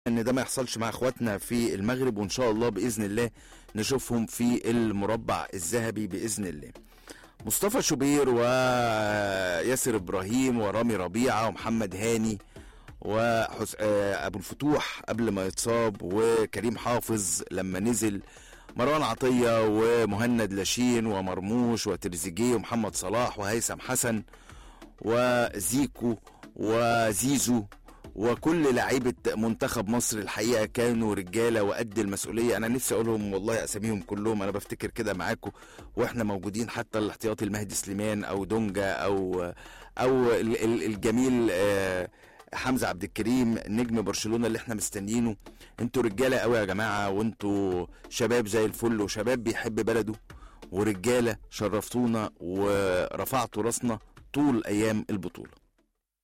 ان ده ما يحصلش مع اخواتنا في المغرب وان شاء الله باذن الله نشوفهم في المربع الذهبي باذن الله مصطفى شوبير وياسر ابراهيم ورامي ربيعه ومحمد هاني وحس... آه، ابو الفتوح قبل ما يتصاب وكريم حافظ لما نزل مروان عطيه ومهند لاشين ومرموش وتريزيجيه ومحمد صلاح وهيثم حسن وزيكو وزيزو وكل لعيبه منتخب مصر الحقيقه كانوا رجاله وقد المسؤوليه انا نفسي اقولهم والله اساميهم كلهم انا بفتكر كده معاكم واحنا موجودين حتى الاحتياطي المهدي سليمان او دونجا او او ال- ال- الجميل آه، حمزه عبد الكريم نجم برشلونه اللي احنا مستنيينه انتوا رجاله قوي يا جماعه وانتوا شباب زي الفل وشباب بيحب بلده ورجاله شرفتونا ورفعتوا راسنا طول ايام البطوله